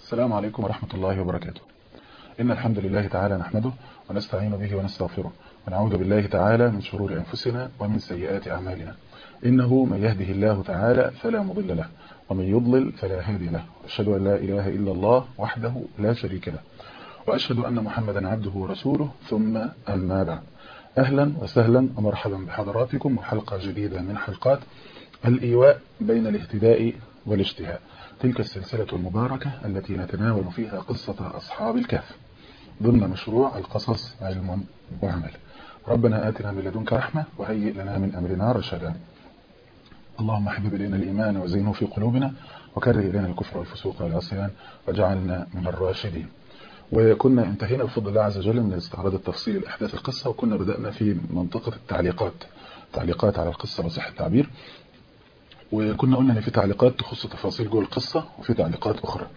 السلام عليكم ورحمة الله وبركاته إن الحمد لله تعالى نحمده ونستعين به ونستغفره ونعوذ بالله تعالى من شرور أنفسنا ومن سيئات أعمالنا إنه من يهده الله تعالى فلا مضل له ومن يضلل فلا هادي له أشهد أن لا إله إلا الله وحده لا شريك له وأشهد أن محمدا عبده ورسوله ثم أما بعد أهلا وسهلا ومرحبا بحضراتكم وحلقة جديدة من حلقات الإيواء بين الاهتداء والاجتهاد تلك السلسلة المباركة التي نتناول فيها قصة أصحاب الكهف ضمن مشروع القصص علم وعمل ربنا آتنا من لدنك رحمة وهيئ لنا من أمرنا رشدا اللهم حبب إلينا الإيمان وزينه في قلوبنا وكره إلينا الكفر والفسوق والعصيان وجعلنا من الراشدين وكنا انتهينا بفضل الله عز وجل من استعراض التفصيل لأحداث القصة وكنا بدأنا في منطقة التعليقات تعليقات على القصة وصح التعبير وكنا قلنا ان في تعليقات تخص تفاصيل جوه القصة وفي تعليقات اخرى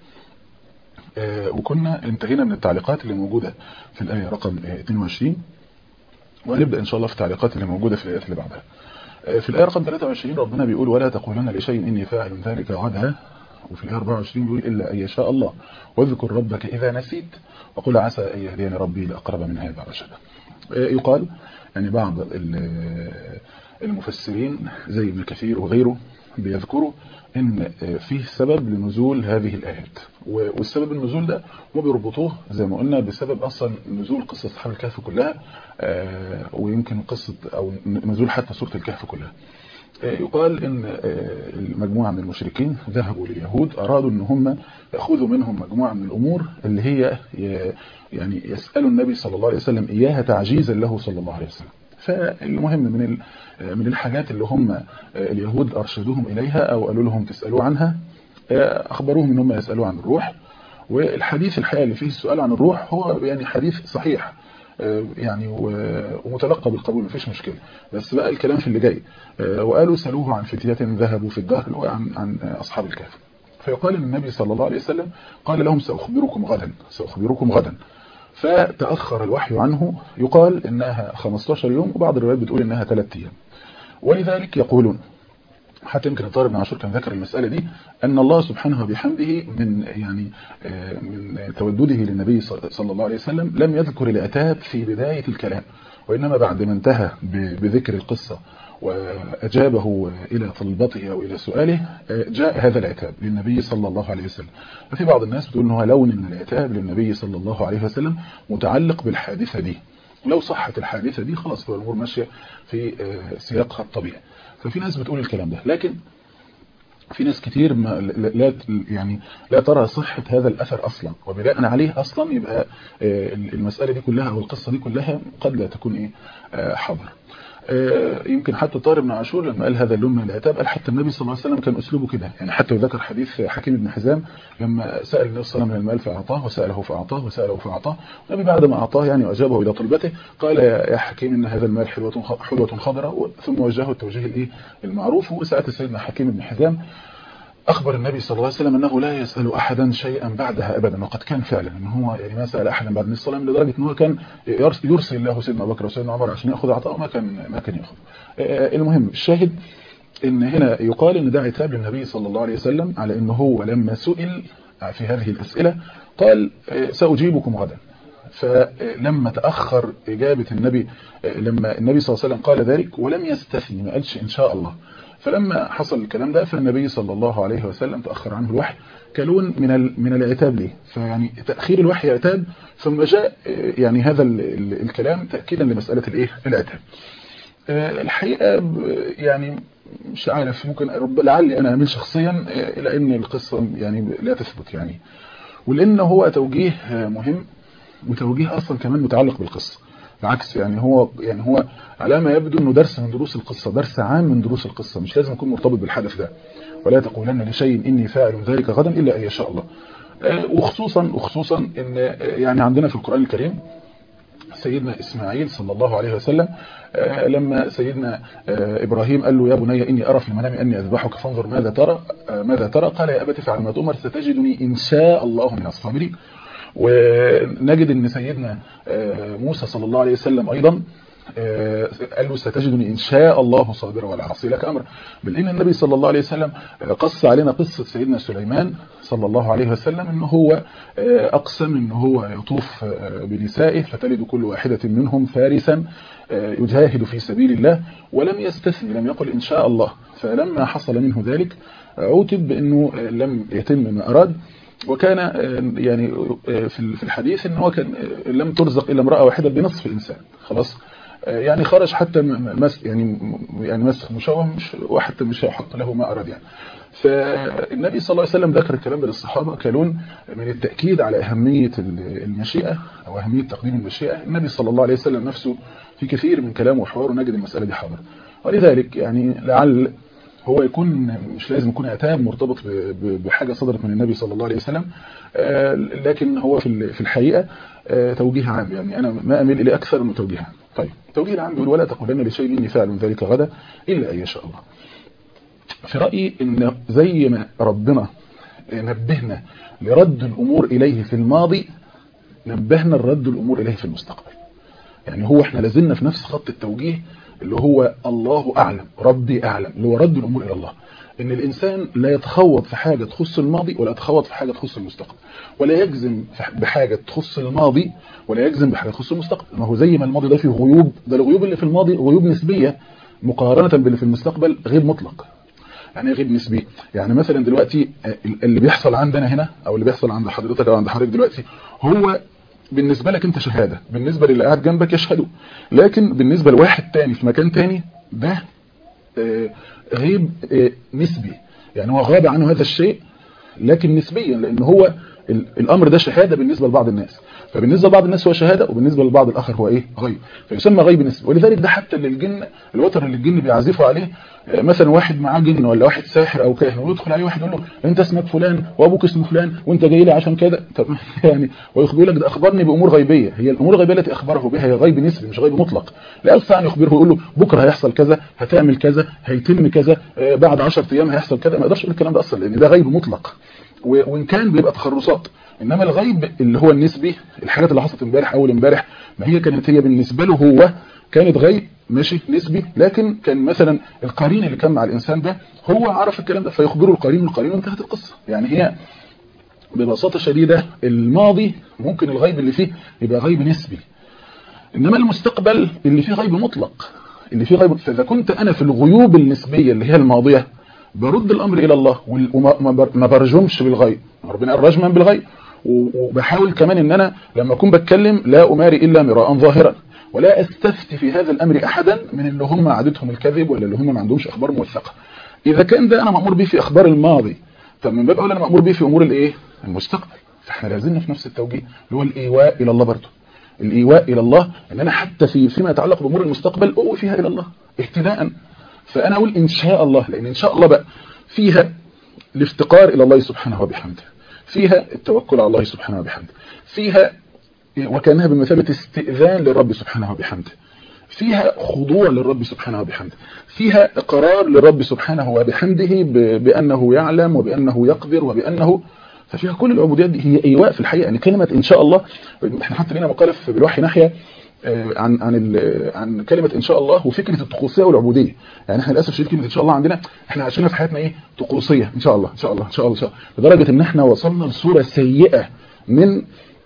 وكنا انتهينا من التعليقات اللي موجودة في الآية رقم 22 وهنبدأ ان شاء الله في التعليقات اللي موجودة في الآيات اللي بعدها في الآية رقم 23 ربنا بيقول ولا تقولن لشيء إني فاعل ذلك غدا وفي الآية 24 بيقول إلا أن يشاء الله واذكر ربك إذا نسيت وقل عسى أن يهديني ربي لأقرب من هذا رشدا يقال يعني بعض المفسرين زي ابن كثير وغيره بيذكروا ان فيه سبب لنزول هذه الآيات والسبب النزول ده هم بيربطوه زي ما قلنا بسبب أصلا نزول قصة أصحاب الكهف كلها ويمكن قصة أو نزول حتى سورة الكهف كلها يقال ان المجموعة من المشركين ذهبوا لليهود أرادوا ان هم يأخذوا منهم مجموعة من الأمور اللي هي يعني يسألوا النبي صلى الله عليه وسلم إياها تعجيزا له صلى الله عليه وسلم فالمهم من من الحاجات اللي هم اليهود أرشدوهم إليها أو قالوا لهم تسألوا عنها أخبروهم ان هم يسألوا عن الروح والحديث الحقيقة اللي فيه السؤال عن الروح هو يعني حديث صحيح يعني ومتلقى بالقبول مفيش مشكلة بس بقى الكلام في اللي جاي وقالوا سألوه عن فتيات ذهبوا في الدهر اللي هو عن, عن أصحاب الكهف فيقال ان النبي صلى الله عليه وسلم قال لهم سأخبركم غدا سأخبركم غدا فتأخر الوحي عنه يقال إنها 15 يوم وبعض الروايات بتقول إنها 3 أيام ولذلك يقولون حتى يمكن الطارق بن عاشور كان ذكر المسألة دي أن الله سبحانه وبحمده من يعني من تودده للنبي صلى الله عليه وسلم لم يذكر العتاب في بداية الكلام وإنما بعد ما انتهى بذكر القصة وأجابه إلى طلبته أو إلى سؤاله جاء هذا العتاب للنبي صلى الله عليه وسلم ففي بعض الناس بتقول أنه لون من العتاب للنبي صلى الله عليه وسلم متعلق بالحادثة دي لو صحت الحادثة دي خلاص الأمور ماشية في سياقها الطبيعي ففي ناس بتقول الكلام ده لكن في ناس كتير ما لا يعني لا ترى صحة هذا الأثر أصلا وبناء عليه أصلا يبقى المسألة دي كلها أو القصة دي كلها قد لا تكون إيه حاضر يمكن حتى طارق بن عاشور لما قال هذا اللون من العتاب قال حتى النبي صلى الله عليه وسلم كان أسلوبه كده يعني حتى ذكر حديث حكيم بن حزام لما سأل النبي صلى الله عليه وسلم المال فأعطاه وسأله فأعطاه وسأله فأعطاه النبي بعد ما أعطاه يعني وأجابه إلى طلبته قال يا حكيم إن هذا المال حلوة حلوة خضراء ثم وجهه التوجيه الإيه المعروف وسأل سيدنا حكيم بن حزام أخبر النبي صلى الله عليه وسلم أنه لا يسأل أحدا شيئا بعدها أبدا وقد كان فعلا أنه هو يعني ما سأل أحدا بعد النبي صلى الله عليه وسلم لدرجة أنه كان يرسل الله سيدنا أبو بكر وسيدنا عمر عشان يأخذ عطاء ما كان ما كان يأخذ المهم الشاهد ان هنا يقال ان ده عتاب للنبي صلى الله عليه وسلم على انه هو لما سئل في هذه الأسئلة قال سأجيبكم غدا فلما تأخر إجابة النبي لما النبي صلى الله عليه وسلم قال ذلك ولم يستثني ما قالش إن شاء الله فلما حصل الكلام ده فالنبي صلى الله عليه وسلم تأخر عنه الوحي كلون من من العتاب ليه فيعني تأخير الوحي عتاب ثم جاء يعني هذا الكلام تأكيدا لمسألة الايه العتاب الحقيقة يعني مش عارف ممكن رب لعلي انا اميل شخصيا الى ان القصة يعني لا تثبت يعني ولان هو توجيه مهم وتوجيه اصلا كمان متعلق بالقصة بالعكس يعني هو يعني هو على ما يبدو انه درس من دروس القصة درس عام من دروس القصة مش لازم يكون مرتبط بالحدث ده ولا تقولن لشيء اني فاعل ذلك غدا الا ان يشاء الله وخصوصا وخصوصا ان يعني عندنا في القرآن الكريم سيدنا إسماعيل صلى الله عليه وسلم لما سيدنا إبراهيم قال له يا بني إني أرى في المنام أني أذبحك فانظر ماذا ترى ماذا ترى قال يا أبت فعل ما تؤمر ستجدني إن شاء الله من الصابرين ونجد أن سيدنا موسى صلى الله عليه وسلم أيضا قال له ستجدني إن شاء الله صابرا ولا عصي لك أمر بل إن النبي صلى الله عليه وسلم قص علينا قصة سيدنا سليمان صلى الله عليه وسلم إنه هو أقسم إنه هو يطوف بنسائه فتلد كل واحدة منهم فارسا يجاهد في سبيل الله ولم يستثني لم يقل إن شاء الله فلما حصل منه ذلك عوتب بأنه لم يتم ما أراد وكان يعني في الحديث ان هو كان لم ترزق الا امراه واحده بنصف انسان خلاص يعني خرج حتى مس يعني يعني مسخ مشوه مش وحتى مش هيحط له ما اراد يعني فالنبي صلى الله عليه وسلم ذكر الكلام ده للصحابه كلون من التاكيد على اهميه المشيئه او اهميه تقديم المشيئه النبي صلى الله عليه وسلم نفسه في كثير من كلامه وحواره نجد المساله دي حاضره ولذلك يعني لعل هو يكون مش لازم يكون عتاب مرتبط بحاجة صدرت من النبي صلى الله عليه وسلم لكن هو في الحقيقة توجيه عام يعني أنا ما أميل إليه أكثر من توجيه عام طيب توجيه العام بيقول ولا تقولن لشيء إني فاعل ذلك غدا إلا أن يشاء الله في رأيي إن زي ما ربنا نبهنا لرد الأمور إليه في الماضي نبهنا الرد الأمور إليه في المستقبل يعني هو احنا لازلنا في نفس خط التوجيه اللي هو الله أعلم ربي أعلم اللي هو رد الأمور إلى الله إن الإنسان لا يتخوض في حاجة تخص الماضي ولا يتخوض في حاجة تخص المستقبل ولا يجزم بحاجة تخص الماضي ولا يجزم بحاجة تخص المستقبل ما هو زي ما الماضي ده فيه غيوب ده الغيوب اللي في الماضي غيوب نسبية مقارنة باللي في المستقبل غير مطلق يعني غير نسبي يعني مثلا دلوقتي اللي بيحصل عندنا هنا او اللي بيحصل عند حضرتك او عند حضرتك دلوقتي هو بالنسبة لك انت شهادة بالنسبة للي قاعد جنبك يشهدوا لكن بالنسبة لواحد تاني في مكان تاني ده غيب نسبي يعني هو غاب عنه هذا الشيء لكن نسبيا لان هو الامر ده شهادة بالنسبة لبعض الناس فبالنسبة لبعض الناس هو شهادة وبالنسبة لبعض الآخر هو إيه غيب فيسمى غيب نسبي ولذلك ده حتى اللي الجن الوتر اللي الجن بيعزفوا عليه مثلا واحد معاه جن ولا واحد ساحر أو كاهن ويدخل عليه واحد يقول له أنت اسمك فلان وأبوك اسمه فلان وأنت جاي لي عشان كده طب يعني ويخبر لك ده أخبرني بأمور غيبية هي الأمور الغيبية التي أخبره بها هي غيب نسبي مش غيب مطلق لا يستطيع أن يخبره يقول له بكرة هيحصل كذا هتعمل كذا هيتم كذا بعد 10 أيام هيحصل كذا ما يقدرش يقول الكلام ده أصلا لأن ده غيب مطلق وإن كان بيبقى تخرصات انما الغيب اللي هو النسبي الحاجات اللي حصلت امبارح اول امبارح ما هي كانت هي بالنسبه له هو كانت غيب ماشي نسبي لكن كان مثلا القرين اللي كان مع الانسان ده هو عرف الكلام ده فيخبره القرين والقرين وانتهت القصه يعني هي ببساطه شديده الماضي ممكن الغيب اللي فيه يبقى غيب نسبي انما المستقبل اللي فيه غيب مطلق اللي فيه غيب فاذا كنت انا في الغيوب النسبيه اللي هي الماضيه برد الامر الى الله وما برجمش بالغيب ربنا قال رجما بالغيب وبحاول كمان ان انا لما اكون بتكلم لا اماري الا مراء ظاهرا ولا استفتي في هذا الامر احدا من اللي هم عادتهم الكذب ولا اللي هم ما عندهمش اخبار موثقه اذا كان ده انا مامور به في اخبار الماضي فمن باب اولى انا مامور به في امور الايه المستقبل فاحنا لازلنا في نفس التوجيه اللي هو الايواء الى الله برضه الايواء الى الله ان انا حتى في فيما يتعلق بامور المستقبل اوي فيها الى الله اهتداء فانا اقول ان شاء الله لان ان شاء الله بقى فيها الافتقار الى الله سبحانه وبحمده فيها التوكل على الله سبحانه وبحمده فيها وكانها بمثابة استئذان للرب سبحانه وبحمده فيها خضوع للرب سبحانه وبحمده فيها اقرار للرب سبحانه وبحمده بأنه يعلم وبأنه يقدر وبأنه ففيها كل العبوديات دي هي ايواء في الحقيقة يعني كلمة ان شاء الله احنا حتى لنا مقالة في بالوحي ناحية عن عن عن كلمة ان شاء الله وفكرة الطقوسية والعبودية يعني احنا للاسف شديد كلمة ان شاء الله عندنا احنا عايشينها في حياتنا ايه طقوسية ان شاء الله ان شاء الله ان شاء الله ان شاء الله لدرجة ان احنا وصلنا لصورة سيئة من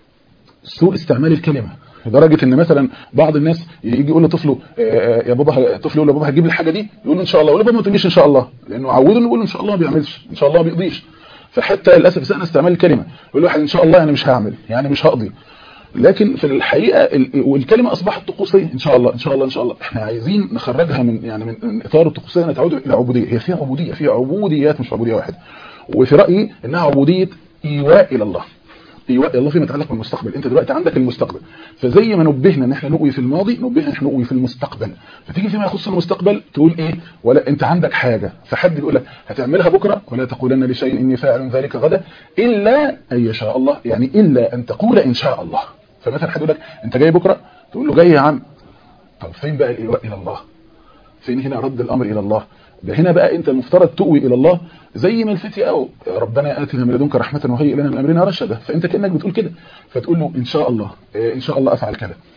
سوء استعمال الكلمة لدرجة ان مثلا بعض الناس يجي يقول لطفله يا بابا طفل يقول لبابا هتجيب لي الحاجة دي يقول ان شاء الله يقول له بابا ما تقوليش ان شاء الله لانه عوده انه يقول ان شاء الله ما بيعملش ان شاء الله ما بيقضيش فحتى للاسف سأنا استعمال الكلمة يقول واحد ان شاء الله يعني مش هعمل يعني مش هقضي لكن في الحقيقة والكلمة أصبحت طقوسية إن شاء الله إن شاء الله إن شاء الله إحنا عايزين نخرجها من يعني من إطار الطقوسية نتعود إلى عبودية هي فيها عبودية فيها عبوديات مش عبودية واحدة وفي رأيي إنها عبودية إيواء إلى الله إيواء إلى الله فيما يتعلق بالمستقبل أنت دلوقتي عندك المستقبل فزي ما نبهنا إن إحنا نقوي في الماضي نبهنا إن إحنا نقوي في المستقبل فتيجي فيما يخص المستقبل تقول إيه ولا أنت عندك حاجة فحد يقول لك هتعملها بكرة ولا تقولن لشيء إني فاعل ذلك غدا إلا أن يشاء الله يعني إلا أن تقول إن شاء الله فمثلا حد يقول لك انت جاي بكره تقول له جاي يا عم طب فين بقى الايواء الى الله فين هنا رد الامر الى الله ده هنا بقى انت المفترض تؤوي الى الله زي ما الفتي او ربنا اتنا من لدنك رحمه وهيئ لنا من امرنا رشدا فانت كانك بتقول كده فتقول له ان شاء الله ان شاء الله افعل كذا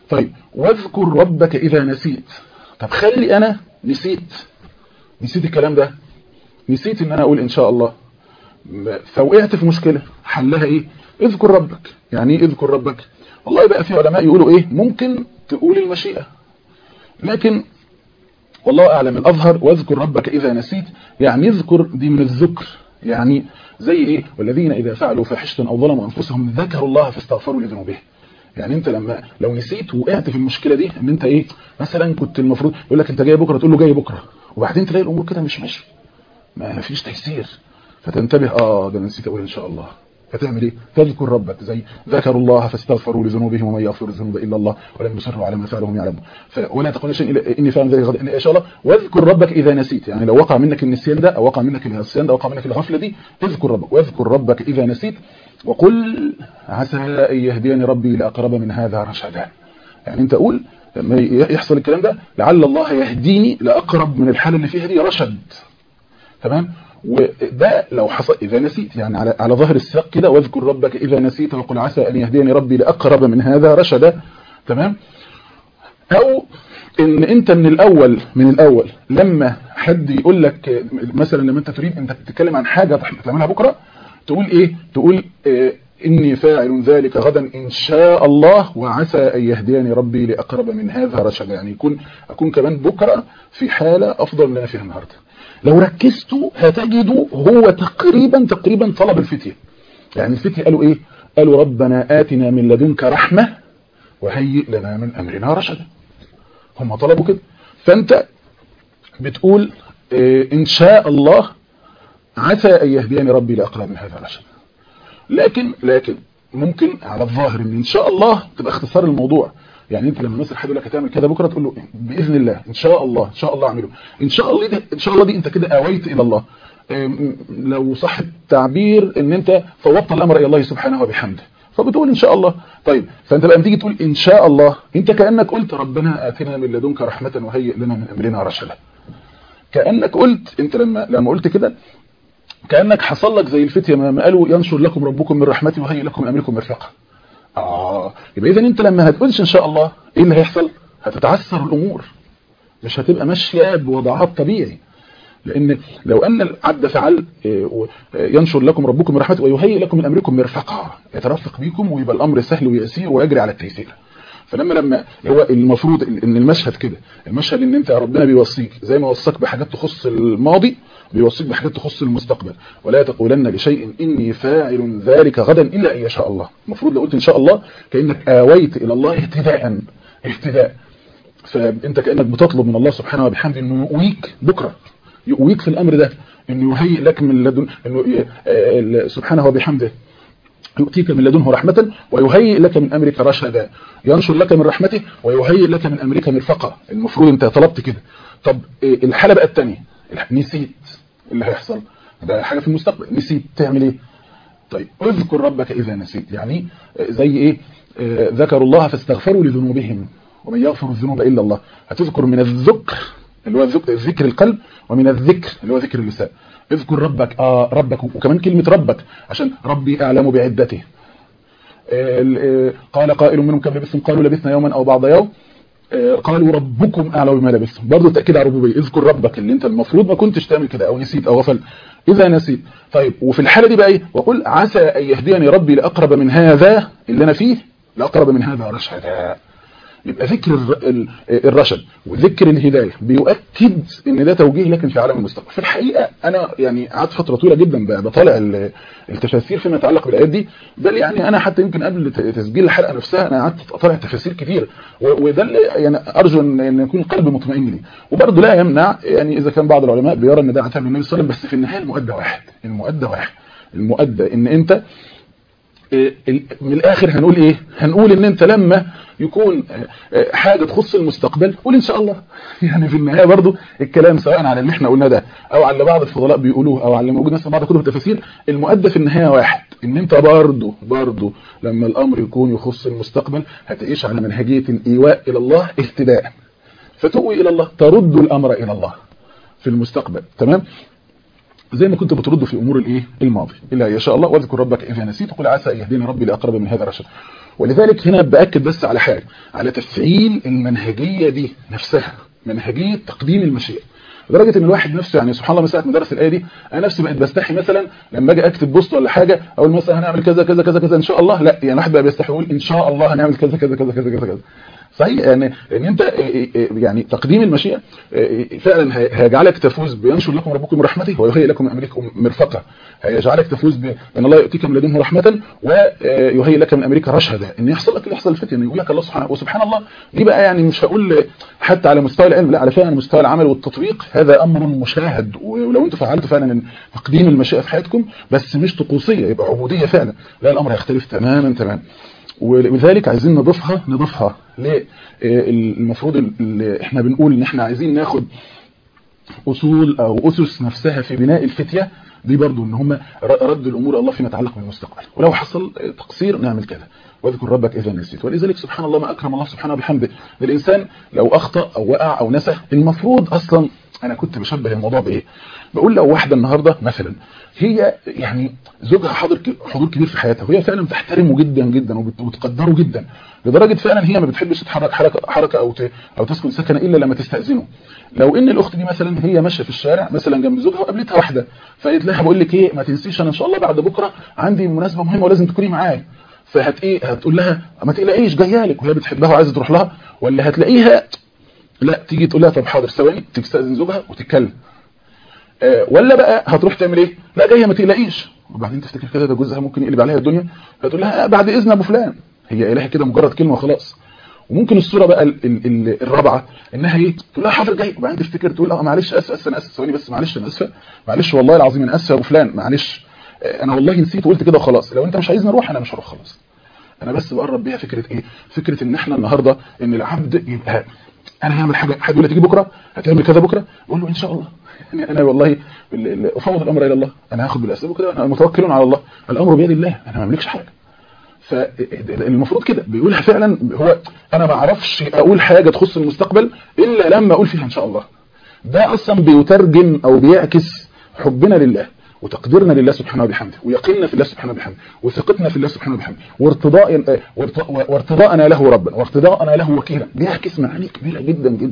طيب واذكر ربك اذا نسيت طب خلي انا نسيت نسيت الكلام ده نسيت ان انا اقول ان شاء الله فوقعت في مشكلة حلها ايه اذكر ربك يعني ايه اذكر ربك والله بقى في علماء يقولوا ايه ممكن تقول المشيئة لكن والله اعلم الاظهر واذكر ربك اذا نسيت يعني اذكر دي من الذكر يعني زي ايه والذين اذا فعلوا فاحشة او ظلموا انفسهم ذكروا الله فاستغفروا لذنوبهم يعني انت لما لو نسيت وقعت في المشكلة دي ان انت ايه مثلا كنت المفروض يقول لك انت جاي بكرة تقول له جاي بكرة وبعدين تلاقي الامور كده مش ماشيه ما فيش تيسير فتنتبه اه ده نسيت اقول ان شاء الله فتعمل ايه تذكر ربك زي ذكروا الله فاستغفروا لذنوبهم ومن يغفر الذنوب الا الله ولم يصروا على ما فعلهم يعلمون ولا تقول شيء إلا اني فاهم ذلك غد ان شاء الله واذكر ربك اذا نسيت يعني لو وقع منك النسيان ده او وقع منك النسيان ده او وقع منك الغفله دي اذكر ربك واذكر ربك اذا نسيت وقل عسى ان يهديني ربي لاقرب من هذا رشدا يعني انت قول لما يحصل الكلام ده لعل الله يهديني لاقرب من الحاله اللي فيها دي رشد تمام وده لو حصل إذا نسيت يعني على, على ظهر السياق كده واذكر ربك إذا نسيت وقل عسى أن يهديني ربي لأقرب من هذا رشدا تمام أو إن أنت من الأول من الأول لما حد يقول لك مثلا لما أنت تريد أنت تتكلم عن حاجة تعملها بكرة تقول إيه تقول إيه إني فاعل ذلك غدا إن شاء الله وعسى أن يهديني ربي لأقرب من هذا رشدا يعني يكون أكون كمان بكرة في حالة أفضل من أنا فيها النهارده لو ركزتوا هتجدوا هو تقريبا تقريبا طلب الفتية يعني الفتية قالوا ايه قالوا ربنا آتنا من لدنك رحمة وهيئ لنا من أمرنا رشدا هم طلبوا كده فانت بتقول إيه إن شاء الله عسى أن يهديني ربي لأقرب من هذا رشدا لكن لكن ممكن على الظاهر ان ان شاء الله تبقى اختصار الموضوع يعني انت لما مثلا حد يقول لك هتعمل كده بكره تقول له باذن الله ان شاء الله ان شاء الله اعمله ان شاء الله دي ان شاء الله دي انت كده اويت الى الله لو صح التعبير ان انت فوضت الامر الى الله سبحانه وبحمده فبتقول ان شاء الله طيب فانت بقى تيجي تقول ان شاء الله انت كانك قلت ربنا اتنا من لدنك رحمه وهيئ لنا من امرنا رشدا كانك قلت انت لما لما قلت كده كانك حصل لك زي الفتيه ما قالوا ينشر لكم ربكم من رحمته وهيئ لكم من امركم مرفقا اه يبقى اذا انت لما هتقولش ان شاء الله ايه اللي هيحصل هتتعثر الامور مش هتبقى ماشيه بوضعات طبيعي لان لو ان العبد فعل ينشر لكم ربكم من رحمته ويهيئ لكم من امركم مرفقا يترفق بيكم ويبقى الامر سهل ويسير ويجري على التيسير فلما لما هو المفروض ان المشهد كده المشهد ان انت ربنا بيوصيك زي ما وصاك بحاجات تخص الماضي بيوصيك بحاجات تخص المستقبل ولا تقولن لشيء اني فاعل ذلك غدا الا ان يشاء الله المفروض لو قلت ان شاء الله كانك اويت الى الله اهتداء اهتداء فانت كانك بتطلب من الله سبحانه وبحمده انه يقويك بكره يقويك في الامر ده انه يهيئ لك من لدن انه سبحانه وبحمده يؤتيك من لدنه رحمة ويهيئ لك من أمرك رشدا ينشر لك من رحمته ويهيئ لك من أمرك مرفقة المفروض انت طلبت كده طب الحالة بقى الثانيه نسيت اللي هيحصل ده حاجة في المستقبل نسيت تعمل ايه طيب اذكر ربك إذا نسيت يعني زي ايه ذكروا الله فاستغفروا لذنوبهم ومن يغفر الذنوب إلا الله هتذكر من الذكر اللي هو ذكر القلب ومن الذكر اللي هو ذكر اللسان اذكر ربك آه ربك وكمان كلمة ربك عشان ربي أعلم بعدته قال قائل منهم كم لبثتم قالوا لبثنا يوما أو بعض يوم قالوا ربكم أعلم بما لبثتم برضه تأكيد على الربوبية اذكر ربك اللي انت المفروض ما كنتش تعمل كده أو نسيت أو غفل إذا نسيت طيب وفي الحالة دي بقى ايه وقل عسى أن يهديني ربي لأقرب من هذا اللي أنا فيه لأقرب من هذا رشدا يبقى ذكر الرشد وذكر الهداية بيؤكد ان ده توجيه لكن في عالم المستقبل في الحقيقة انا يعني قعدت فترة طويلة جدا بطالع التفاسير فيما يتعلق بالايات دي بل يعني انا حتى يمكن قبل تسجيل الحلقة نفسها انا قعدت اطالع تفاسير كتير وده اللي يعني ارجو ان يكون القلب مطمئن لي وبرضه لا يمنع يعني اذا كان بعض العلماء بيرى ان ده عتاب للنبي صلى الله عليه وسلم بس في النهاية المؤدى واحد المؤدى واحد المؤدى ان انت من الاخر هنقول ايه هنقول ان انت لما يكون حاجة تخص المستقبل قول ان شاء الله يعني في النهاية برضو الكلام سواء على اللي احنا قلناه ده او على بعض الفضلاء بيقولوه او على اللي موجود مثلا بعض كتب التفاسير المؤدى في النهاية واحد ان انت برضو برضو لما الامر يكون يخص المستقبل هتعيش على منهجية الايواء الى الله اهتداء فتؤوي الى الله ترد الامر الى الله في المستقبل تمام زي ما كنت بترد في امور الايه الماضي الا ان شاء الله واذكر ربك اذا نسيت قل عسى ان يهديني ربي لاقرب من هذا رشد ولذلك هنا باكد بس على حاجه على تفعيل المنهجيه دي نفسها منهجيه تقديم المشيئه لدرجه ان الواحد نفسه يعني سبحان الله من ساعه ما درس الايه دي انا نفسي بقيت بستحي مثلا لما اجي اكتب بوست ولا حاجه اقول مثلا هنعمل كذا كذا كذا كذا ان شاء الله لا يعني الواحد بقى بيستحي يقول ان شاء الله هنعمل كذا كذا كذا كذا كذا, كذا. صحيح يعني ان انت يعني تقديم المشيئه فعلا هيجعلك تفوز بينشر لكم ربكم رحمته ويهيئ لكم من امريكم مرفقه هيجعلك تفوز بان الله يؤتيك من لدنه رحمه ويهيئ لك من امريكا رشدا ان يحصل لك اللي يحصل الفتن يقول لك الله سبحانه وسبحان الله دي بقى يعني مش هقول حتى على مستوى العلم لا على فعلا مستوى العمل والتطبيق هذا امر مشاهد ولو انتم فعلتوا فعلا تقديم المشيئه في حياتكم بس مش طقوسيه يبقى عبوديه فعلا لا الامر هيختلف تماما تماما ولذلك عايزين نضيفها نضيفها للمفروض اللي احنا بنقول ان احنا عايزين ناخد اصول او اسس نفسها في بناء الفتيه دي برضو ان هم رد الامور الله فيما يتعلق بالمستقبل ولو حصل تقصير نعمل كذا واذكر ربك اذا نسيت ولذلك سبحان الله ما اكرم الله سبحانه وبحمده الانسان لو اخطا او وقع او نسى المفروض اصلا انا كنت بشبه الموضوع بايه بقول لو واحده النهارده مثلا هي يعني زوجها حاضر حضور كبير في حياتها وهي فعلا بتحترمه جدا جدا وبتقدره جدا لدرجه فعلا هي ما بتحبش تتحرك حركه حركه او او تسكن سكنه الا لما تستاذنه لو ان الاخت دي مثلا هي ماشيه في الشارع مثلا جنب زوجها وقابلتها واحده فقالت لها بقول لك ايه ما تنسيش انا ان شاء الله بعد بكره عندي مناسبه مهمه ولازم تكوني معايا فهت ايه هتقول لها ما تقلقيش جايه لك وهي بتحبها وعايزه تروح لها ولا هتلاقيها لا تيجي تقول لها طب حاضر ثواني تستاذن زوجها وتتكلم آه ولا بقى هتروح تعمل ايه لا جايه ما تقلقيش وبعدين تفتكر كده ده جوزها ممكن يقلب عليها الدنيا فتقول لها بعد اذن ابو فلان هي قايلها كده مجرد كلمه وخلاص وممكن الصوره بقى ال ال ال الرابعه انها ايه تقول لها حاضر جاي وبعدين تفتكر تقول اه معلش اسف اسف انا اسف ثواني بس معلش انا اسفه معلش والله العظيم انا اسف يا ابو فلان معلش آه انا والله نسيت وقلت كده وخلاص لو انت مش عايزني اروح انا مش هروح خلاص انا بس بقرب بيها فكره ايه فكره ان احنا النهارده ان العبد يبقى انا هعمل حاجه حد يقول لي تيجي بكره هتعمل كذا بكره اقول له ان شاء الله يعني انا والله افوض الامر الى الله انا هاخد بالاسباب وكده انا متوكل على الله الامر بيد الله انا ما املكش حاجه فالمفروض كده بيقولها فعلا هو انا ما اعرفش اقول حاجه تخص المستقبل الا لما اقول فيها ان شاء الله ده اصلا بيترجم او بيعكس حبنا لله وتقديرنا لله سبحانه وبحمده ويقيننا في الله سبحانه وبحمده وثقتنا في الله سبحانه وبحمده وارتضاء وارتضاءنا له ربا وارتضاءنا له وكيلا بيعكس معاني كبيره جدا جدا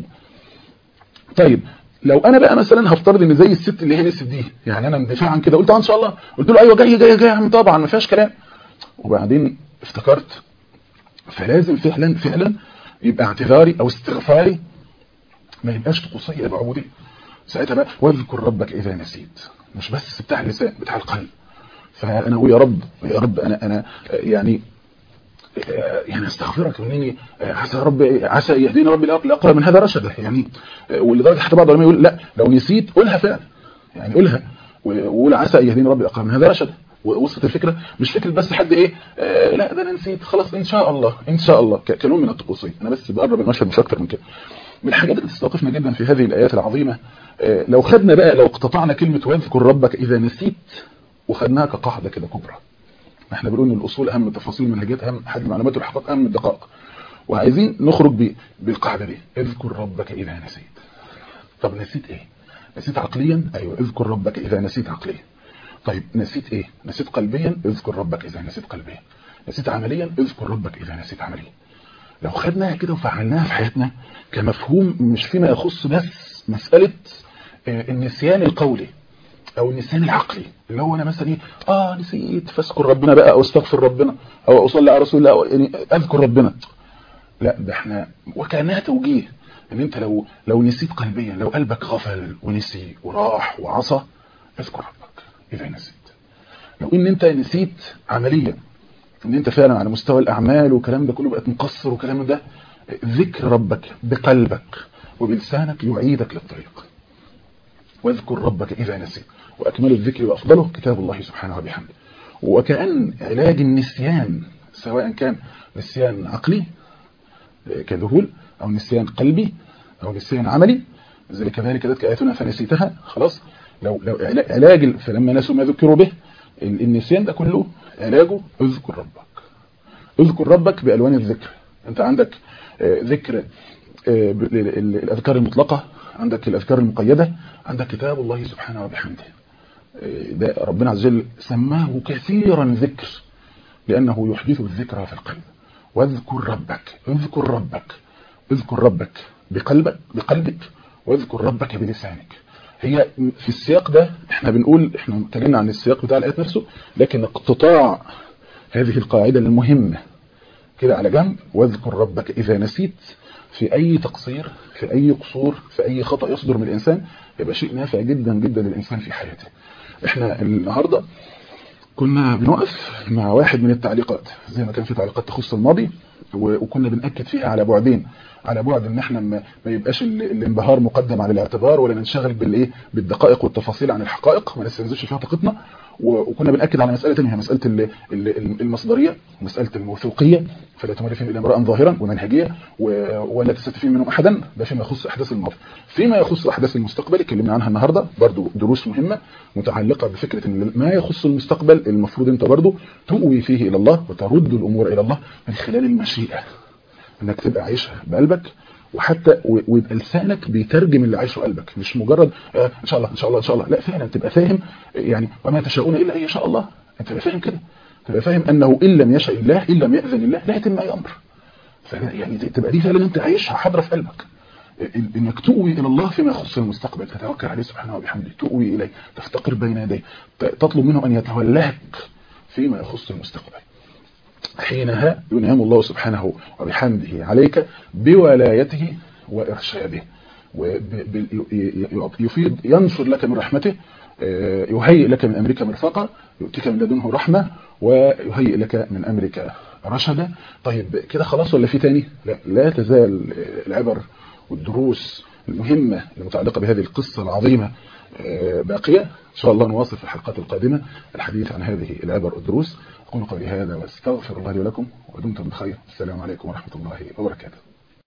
طيب لو انا بقى مثلا هفترض ان زي الست اللي هي نسيت دي يعني انا مدافع عن كده قلت ان شاء الله قلت له ايوه جاي جاي جاي يا عم طبعا ما فيهاش كلام وبعدين افتكرت فلازم فعلا فعلا يبقى اعتذاري او استغفاري ما يبقاش طقوسيه يبقى عبوديه ساعتها بقى واذكر ربك اذا نسيت مش بس بتاع اللسان بتاع القلب فانا اقول يا رب يا رب انا انا يعني يعني استغفرك انني عسى رب عسى يهديني ربي لاقرب من هذا رشدا يعني ولدرجه حتى بعض العلماء يقول لا لو نسيت قولها فعلا يعني قولها وقول عسى يهديني ربي لاقرب من هذا رشدا وصلت الفكره مش فكره بس حد ايه آه لا ده انا نسيت خلاص ان شاء الله ان شاء الله كنوع من الطقوسيه انا بس بقرب المشهد مش اكتر من كده من الحاجات اللي تستوقفنا جدا في هذه الايات العظيمه آه لو خدنا بقى لو اقتطعنا كلمه واذكر ربك اذا نسيت وخدناها كقاعده كده كبرى احنا بنقول ان الاصول اهم التفاصيل المنهجات اهم حد المعلومات والحقائق اهم الدقائق وعايزين نخرج بالقاعده دي اذكر ربك اذا نسيت طب نسيت ايه نسيت عقليا ايوه اذكر ربك اذا نسيت عقليا طيب نسيت ايه نسيت قلبيا اذكر ربك اذا نسيت قلبيا نسيت عمليا اذكر ربك اذا نسيت عمليا لو خدناها كده وفعلناها في حياتنا كمفهوم مش فيما يخص بس مسألة النسيان القولي او النسيان العقلي اللي هو انا مثلا ايه اه نسيت فاذكر ربنا بقى او استغفر ربنا او اصلي على رسول الله أو يعني اذكر ربنا لا ده احنا وكانها توجيه ان انت لو لو نسيت قلبيا لو قلبك غفل ونسي وراح وعصى اذكر ربك اذا نسيت لو ان انت نسيت عمليا ان انت فعلا على مستوى الاعمال والكلام ده كله بقت مقصر وكلام ده ذكر ربك بقلبك وبلسانك يعيدك للطريق واذكر ربك اذا نسيت واكمل الذكر وافضله كتاب الله سبحانه وبحمده وكأن علاج النسيان سواء كان نسيان عقلي كذهول او نسيان قلبي او نسيان عملي زي كذلك ذاتك اياتنا فنسيتها خلاص لو لو علاج فلما نسوا ما ذكروا به النسيان ده كله علاجه اذكر ربك اذكر ربك بالوان الذكر انت عندك ذكر الاذكار المطلقه عندك الاذكار المقيده عندك كتاب الله سبحانه وبحمده ده ربنا عز وجل سماه كثيرا ذكر لأنه يحدث الذكرى في القلب واذكر ربك اذكر ربك اذكر ربك بقلبك بقلبك واذكر ربك بلسانك هي في السياق ده احنا بنقول احنا اتكلمنا عن السياق بتاع الآيات نفسه لكن اقتطاع هذه القاعدة المهمة كده على جنب واذكر ربك إذا نسيت في أي تقصير في أي قصور في أي خطأ يصدر من الإنسان يبقى شيء نافع جدا جدا للإنسان في حياته احنا النهاردة كنا بنقف مع واحد من التعليقات زي ما كان في تعليقات تخص الماضي وكنا بنأكد فيها على بعدين على بعد ان احنا ما يبقاش الانبهار مقدم على الاعتبار ولا ننشغل بالايه بالدقائق والتفاصيل عن الحقائق ما نستنزفش فيها طاقتنا وكنا بنأكد على مسألة ثانيه مسألة المصدرية ومسألة الموثوقية فلا تمر فيهم الا امرأ ظاهرا ومنهجية ولا تستفيد منهم احدا ده فيما يخص احداث الماضي فيما يخص احداث المستقبل اتكلمنا عنها النهارده برضو دروس مهمة متعلقة بفكرة ان ما يخص المستقبل المفروض انت برضو تؤوي فيه الى الله وترد الامور الى الله من خلال المشيئة انك تبقى عايشها بقلبك وحتى ويبقى لسانك بيترجم اللي عايشه قلبك مش مجرد آه ان شاء الله ان شاء الله ان شاء الله لا فعلا تبقى فاهم يعني وما تشاءون الا ان يشاء الله انت تبقى فاهم كده تبقى فاهم انه ان لم يشاء الله ان لم ياذن الله لا يتم اي امر يعني تبقى دي فعلا انت عايشها حاضره في قلبك انك تؤوي الى الله فيما يخص المستقبل تتوكل عليه سبحانه وبحمده تؤوي اليه تفتقر بين يديه تطلب منه ان يتولاك فيما يخص المستقبل حينها ينعم الله سبحانه وبحمده عليك بولايته وإرشاده يفيد ينشر لك من رحمته يهيئ لك من أمرك مرفقة يؤتيك من لدنه رحمة ويهيئ لك من أمرك رشدا طيب كده خلاص ولا في تاني لا, لا تزال العبر والدروس المهمة المتعلقة بهذه القصة العظيمة باقية إن شاء الله نواصل في الحلقات القادمة الحديث عن هذه العبر والدروس أقول قولي هذا واستغفر الله لي ولكم ودمتم بخير السلام عليكم ورحمة الله وبركاته